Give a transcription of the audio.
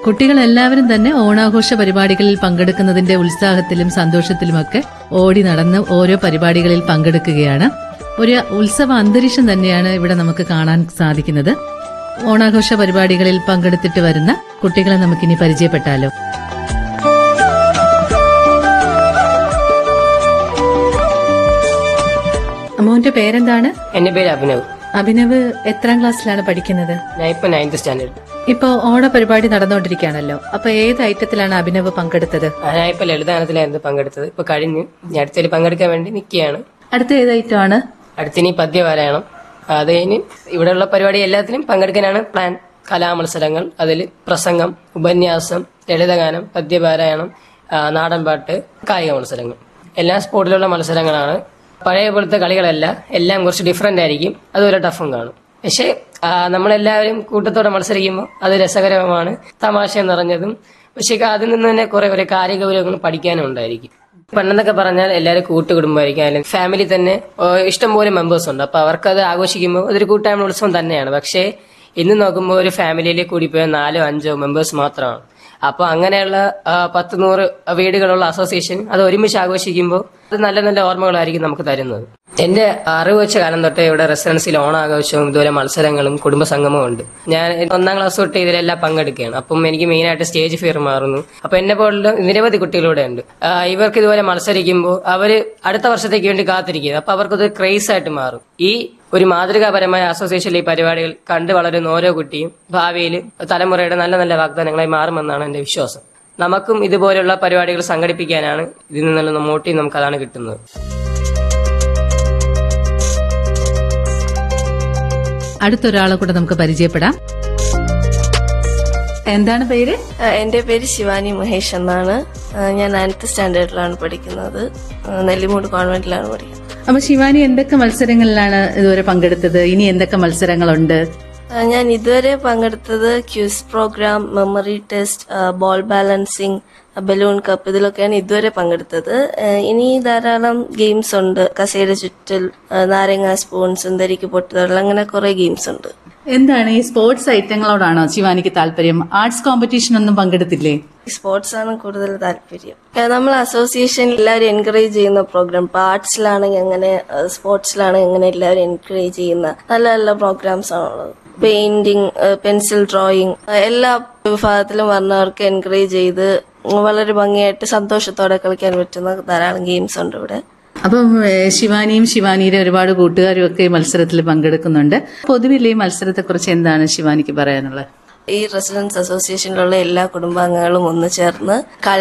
കുട്ടികൾ എല്ലാവരും തന്നെ ഓണാഘോഷ പരിപാടികളിൽ പങ്കെടുക്കുന്നതിന്റെ ഉത്സാഹത്തിലും സന്തോഷത്തിലുമൊക്കെ ഓടി നടന്ന് ഓരോ പരിപാടികളിൽ പങ്കെടുക്കുകയാണ് ഒരു ഉത്സവ അന്തരീക്ഷം തന്നെയാണ് ഇവിടെ നമുക്ക് കാണാൻ സാധിക്കുന്നത് ഓണാഘോഷ പരിപാടികളിൽ പങ്കെടുത്തിട്ട് വരുന്ന കുട്ടികളെ നമുക്കിനി പരിചയപ്പെട്ടാലോ മോന്റെ പേരെന്താണ് എന്റെ പേര് അഭിനവ് അഭിനവ് എത്രാം ക്ലാസ്സിലാണ് പഠിക്കുന്നത് ഞാൻ ഇപ്പൊ നയൻത് സ്റ്റാൻഡേർഡ് ഇപ്പൊ ഓണ പരിപാടി നടന്നുകൊണ്ടിരിക്കുകയാണല്ലോ അപ്പൊ ഏത് ഐറ്റത്തിലാണ് അഭിനവ് പങ്കെടുത്തത് ഞാൻ ഇപ്പൊ ലളിതഗാനത്തിലായിരുന്നു പങ്കെടുത്തത് ഇപ്പൊ കഴിഞ്ഞു ഞാൻ അടുത്തതിൽ പങ്കെടുക്കാൻ വേണ്ടി നിൽക്കുകയാണ് അടുത്ത ഏത് ഐറ്റമാണ് അടുത്തിനി പദ്യപാരായണം അത് കഴിഞ്ഞ് ഇവിടെയുള്ള പരിപാടി എല്ലാത്തിലും പങ്കെടുക്കാനാണ് പ്ലാൻ കലാമത്സരങ്ങൾ അതിൽ പ്രസംഗം ഉപന്യാസം ലളിതഗാനം പദ്യപാരായണം ആ, നാടൻപാട്ട് കായിക മത്സരങ്ങൾ എല്ലാ സ്പോർട്ടിലുള്ള മത്സരങ്ങളാണ് പഴയ പോലത്തെ കളികളല്ല എല്ലാം കുറച്ച് ഡിഫറെന്റ് ആയിരിക്കും അതുപോലെ ടഫും കാണും പക്ഷേ ആ, നമ്മളെല്ലാവരും കൂട്ടത്തോടെ മത്സരിക്കുമ്പോൾ അത് രസകരമാണ് തമാശ നിറഞ്ഞതും പക്ഷേ അതിൽ നിന്ന് തന്നെ കുറെ കുറെ കാര്യഗൗരവങ്ങൾ പഠിക്കാനും ഉണ്ടായിരിക്കും പണ്ടെന്നൊക്കെ പറഞ്ഞാൽ എല്ലാവരും കൂട്ടുകുടുംബമായിരിക്കും അല്ലെങ്കിൽ ഫാമിലി തന്നെ ഓ, ഇഷ്ടംപോലെ മെമ്പേഴ്സ് ഉണ്ട് അപ്പൊ അവർക്കത് ആഘോഷിക്കുമ്പോൾ അതൊരു കൂട്ടായ്മ ഉത്സവം തന്നെയാണ് പക്ഷേ ഇന്ന് നോക്കുമ്പോൾ ഒരു ഫാമിലിയിൽ കൂടിപ്പോയ നാലോ അഞ്ചോ മെമ്പേഴ്സ് മാത്രമാണ് അപ്പോൾ അങ്ങനെയുള്ള ആ, പത്ത് നൂറ് വീടുകളുള്ള അസോസിയേഷൻ അത് ഒരുമിച്ച് ആഘോഷിക്കുമ്പോൾ അത് നല്ല നല്ല ഓർമ്മകളായിരിക്കും നമുക്ക് തരുന്നത് എന്റെ അറിവ് വെച്ച കാലം തൊട്ടേ ഇവിടെ റെസിഡൻസിൽ ഓണാഘോഷവും ഇതുപോലെ മത്സരങ്ങളും കുടുംബ സംഗമവും ഉണ്ട് ഞാൻ ഒന്നാം ക്ലാസ് തൊട്ട് ഇതിലെല്ലാം പങ്കെടുക്കുകയാണ് അപ്പം എനിക്ക് മെയിനായിട്ട് സ്റ്റേജ് ഫിയർ മാറുന്നു അപ്പൊ എന്നെ പോലുള്ള നിരവധി കുട്ടികളിവിടെ ഉണ്ട് ആ, ഇവർക്ക് ഇതുപോലെ മത്സരിക്കുമ്പോൾ അവര് അടുത്ത വർഷത്തേക്ക് വേണ്ടി കാത്തിരിക്കുന്നത് അപ്പൊ അവർക്കത് ക്രേസ് ആയിട്ട് മാറും ഈ ഒരു മാതൃകാപരമായ അസോസിയേഷനിലെ ഈ പരിപാടികൾ കണ്ടു വളരുന്ന ഓരോ കുട്ടിയും ഭാവിയിൽ തലമുറയുടെ നല്ല നല്ല വാഗ്ദാനങ്ങളായി മാറുമെന്നാണ് എന്റെ വിശ്വാസം നമുക്കും ഇതുപോലുള്ള പരിപാടികൾ സംഘടിപ്പിക്കാനാണ് ഇതിൽ നിന്നുള്ള മോട്ടീവ് നമുക്ക് അതാണ് കിട്ടുന്നത് അടുത്തൊരാളെ കൂടെ നമുക്ക് പരിചയപ്പെടാം എന്താണ് പേര് ആ, എന്റെ പേര് ശിവാനി മഹേഷ് എന്നാണ് ആ, ഞാൻ നയൻത്ത് സ്റ്റാൻഡേർഡിലാണ് പഠിക്കുന്നത് ആ, നെല്ലിമൂട് കോൺവെന്റിലാണ് പഠിക്കുന്നത് അപ്പൊ ശിവാനി എന്തൊക്കെ മത്സരങ്ങളിലാണ് ഇതുവരെ പങ്കെടുത്തത് ഇനി എന്തൊക്കെ മത്സരങ്ങളുണ്ട് ആ, ഞാൻ ഇതുവരെ പങ്കെടുത്തത് ക്യൂസ് പ്രോഗ്രാം മെമ്മറി ടെസ്റ്റ് ആ, ബോൾ ബാലൻസിങ് ആ, ബലൂൺ കപ്പ് ഇതിലൊക്കെയാണ് ഇതുവരെ പങ്കെടുത്തത് ആ, ഇനി ധാരാളം ഗെയിംസ് ഉണ്ട് കസേര ചുറ്റൽ ആ, നാരങ്ങ സ്പൂൺ സുന്ദരിക്ക് പൊട്ടുതടൽ അങ്ങനെ കുറെ ഗെയിംസ് ഉണ്ട് എന്താണ് ഈ സ്പോർട്സ് ഐറ്റങ്ങളോടാണോ ശിവാനിക്ക് താല്പര്യം ആർട്സ് കോമ്പറ്റീഷൻ ഒന്നും പങ്കെടുത്തില്ലേ സ്പോർട്സ് ആണ് കൂടുതൽ താല്പര്യം ഏഹ് നമ്മൾ അസോസിയേഷൻ എല്ലാവരും എൻകറേജ് ചെയ്യുന്ന പ്രോഗ്രാം ഇപ്പൊ ആർട്സിലാണെങ്കിൽ അങ്ങനെ സ്പോർട്സിലാണെങ്കിൽ അങ്ങനെ എല്ലാവരും എൻകറേജ് ചെയ്യുന്ന നല്ല നല്ല പ്രോഗ്രാംസ് ആണുള്ളത് പെയിന്റിങ് പെൻസിൽ ഡ്രോയിങ് എല്ലാ വിഭാഗത്തിലും വന്നവർക്ക് എൻകറേജ് ചെയ്ത് വളരെ ഭംഗിയായിട്ട് സന്തോഷത്തോടെ കളിക്കാൻ പറ്റുന്ന ധാരാളം ഗെയിംസ് ഉണ്ട് ഇവിടെ അപ്പം ഏഹ്, ശിവാനിയും ശിവാനിയുടെ ഒരുപാട് കൂട്ടുകാരും ഒക്കെ ഈ മത്സരത്തിൽ പങ്കെടുക്കുന്നുണ്ട് പൊതുവിൽ ഈ മത്സരത്തെ കുറിച്ച് എന്താണ് ശിവാനിക്ക് പറയാനുള്ളത് ഈ റെസിഡൻസ് അസോസിയേഷനിലുള്ള എല്ലാ കുടുംബാംഗങ്ങളും ഒന്ന് ചേർന്ന്